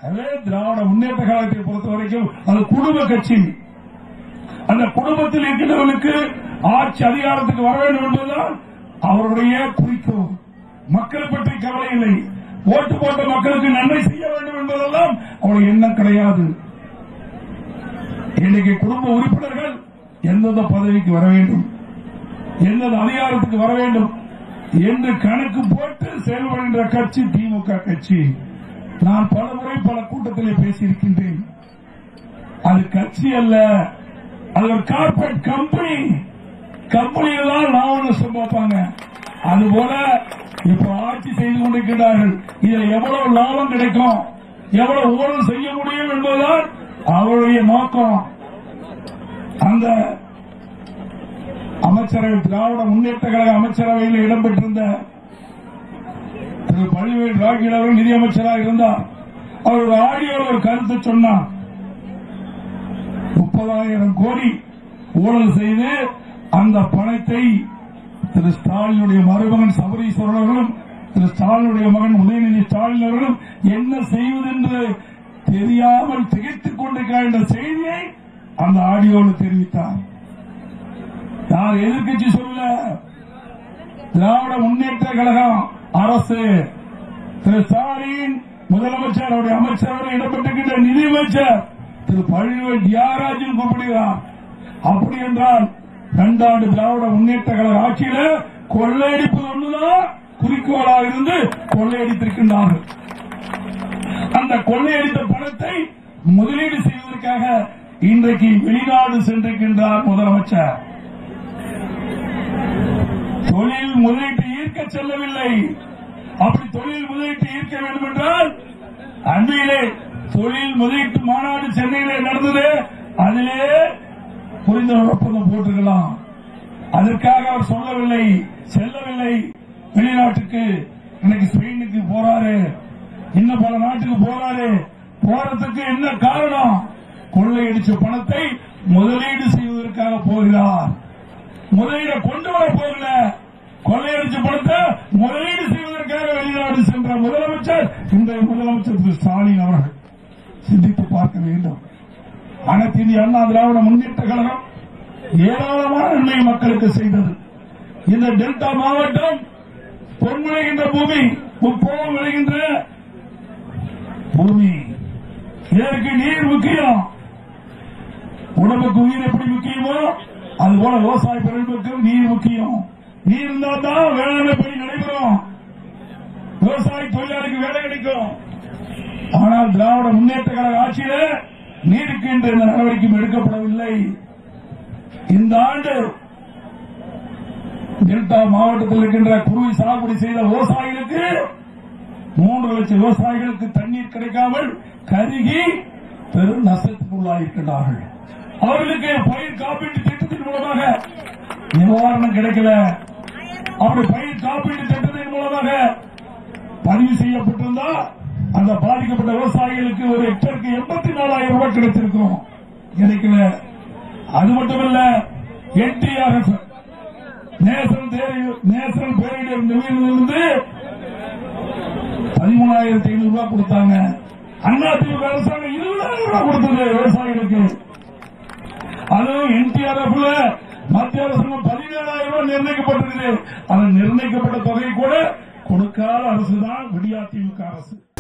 அதே திராவிட முன்னேற்ற கழகத்தை பொறுத்த வரைக்கும் அது குடும்ப கட்சி அந்த குடும்பத்தில் இருக்கின்றவர்களுக்கு ஆட்சி அதிகாரத்துக்கு வர வேண்டும் என்பதுதான் அவருடைய குறிக்கோள் மக்களை பற்றி கவலை இல்லை ஓட்டு போட்ட மக்களுக்கு நன்மை செய்ய வேண்டும் என்பதெல்லாம் அவருடைய எண்ணம் கிடையாது இன்னைக்கு குடும்ப உறுப்பினர்கள் எந்தெந்த பதவிக்கு வர வேண்டும் எந்தெந்த அதிகாரத்துக்கு வர வேண்டும் என்று கணக்கு போட்டு செயல்படுகின்ற கட்சி திமுக கட்சி நான் பல முறை பல கூட்டத்திலே பேசியிருக்கின்றேன் அது கட்சி அல்ல அது ஒரு கார்பரேட் கம்பெனி கம்பெனியில் தான் லாபம் சம்பாதிப்பாங்க அதுபோல இப்ப ஆட்சி செய்து கொண்டிருக்கிறார்கள் இதில் எவ்வளவு லாபம் கிடைக்கும் எவ்வளவு ஊழல் செய்ய முடியும் என்பதுதான் அவருடைய நோக்கம் அந்த அமைச்சரவை திராவிட முன்னேற்ற கழக அமைச்சரவையில் இடம்பெற்றிருந்த திரு பழனிவேல் ராகில் அவர்கள் நிதியமைச்சராக இருந்தார் அவர் ஒரு ஆடியோவில் ஒரு கருத்து சொன்னார் முப்பதாயிரம் கோடி ஊழல் செய்து அந்த பணத்தை திரு ஸ்டாலினுடைய மருமகன் சபரீஸ்வரன் அவர்களும் திரு ஸ்டாலினுடைய மகன் உதயநிதி ஸ்டாலின் அவர்களும் என்ன செய்வதென்று தெரியாமல் திகைத்துக் கொண்டிருக்கிறார் என்ற செய்தியை அந்த ஆடியோவில் தெரிவித்தார் யார் எதிர்க்கட்சி சொல்ல திராவிட முன்னேற்ற கழகம் அரசு திரு ஸ்டாலின் முதலமைச்சர் அவருடைய அமைச்சரவை இடம்பெற்றிருக்கின்ற நிதியமைச்சர் திரு பழனிவேல் தியாகராஜன் கூப்பிடுகிறார் அப்படி என்றால் இரண்டாண்டு திராவிட முன்னேற்ற கழக ஆட்சியில கொள்ளையடிப்பது ஒன்றுதான் குறிக்கோளாக இருந்து கொள்ளையடித்திருக்கின்றார்கள் அந்த கொள்ளையடித்த பணத்தை முதலீடு செய்வதற்காக இன்றைக்கு வெளிநாடு சென்றிருக்கின்றார் முதலமைச்சர் தொழில் முதலீட்டை ஈர்க்க செல்லவில்லை அப்படி தொழில் முதலீட்டை ஈர்க்க வேண்டும் என்றால் அன்றையிலே தொழில் முதலீட்டு மாநாடு சென்னையிலே நடந்தது அதிலே புரிந்துணர்வு ஒப்பந்தம் போட்டிருக்கலாம் அதற்காக அவர் சொல்லவில்லை செல்லவில்லை வெளிநாட்டுக்கு இன்னைக்கு ஸ்பெயினுக்கு போறாரு இன்னும் பல நாட்டுக்கு போறாரு போறதுக்கு என்ன காரணம் கொள்ளையடிச்ச பணத்தை முதலீடு செய்வதற்காக போகிறார் முதலீட கொண்டு வர போகல கொள்ளையடிச்ச பணத்தை முதலீடு செய்வதற்காக வெளிநாடு சென்ற முதலமைச்சர் இன்றைய முதலமைச்சர் திரு ஸ்டாலின் அவர்கள் சிந்தித்து பார்க்க வேண்டும் அனைத்து இந்திய அண்ணா திராவிட முன்னேற்ற கழகம் ஏராளமான நன்மை மக்களுக்கு செய்தது இந்த டெல்டா மாவட்டம் பொன் விளைகின்ற பூமி முப்போகம் விளைகின்ற பூமி இதற்கு நீர் முக்கியம் உடம்புக்கு உயிர் எப்படி முக்கியமோ அதுபோல விவசாய பெருமைக்கு நீர் முக்கியம் நீர் இருந்தா தான் வேளாண்மை பணி நடைபெறும் விவசாய தொழிலாளிக்கு வேலை கிடைக்கும் ஆனால் திராவிட முன்னேற்ற கழக ஆட்சியில நீருக்கு என்ற இந்த நடவடிக்கையும் எடுக்கப்படவில்லை இந்த ஆண்டு டெல்டா மாவட்டத்தில் இருக்கின்ற குருவி சாகுபடி செய்த விவசாயிகளுக்கு மூன்று லட்சம் விவசாயிகளுக்கு தண்ணீர் கிடைக்காமல் கருகி பெரும் நஷ்டத்துக்கு உள்ளாயிருக்கிறார்கள் அவர்களுக்கு பயிர் காப்பீட்டு திட்டத்தின் மூலமாக நிவாரணம் கிடைக்கல அப்படி பயிர் காப்பீட்டு திட்டத்தின் மூலமாக பதிவு செய்யப்பட்டிருந்தா அந்த பாதிக்கப்பட்ட விவசாயிகளுக்கு ஒரு ஹெக்டருக்கு எண்பத்தி நாலாயிரம் ரூபாய் கிடைச்சிருக்கும் கிடைக்கல அது மட்டுமல்ல என்டிஆர்எஃப் நேஷனல் தேரி- நேஷனல் பேரிடர் நிதியிலிருந்து பதிமூணாயிரத்தி ஐநூறு ரூபாய் கொடுத்தாங்க அதிமுக அரசாங்கம் இருபதாயிரம் ரூபாய் கொடுத்தது விவசாயிகளுக்கு அதுவும் என்டிஆர்எஃப்ல மத்திய அரசாங்கம் பதினேழாயிரம் ரூபாய் நிர்ணயிக்கப்பட்டிருக்குது அந்த நிர்ணயிக்கப்பட்ட தொகை கூட கொடுக்காத அரசுதான் விடியா திமுக அரசு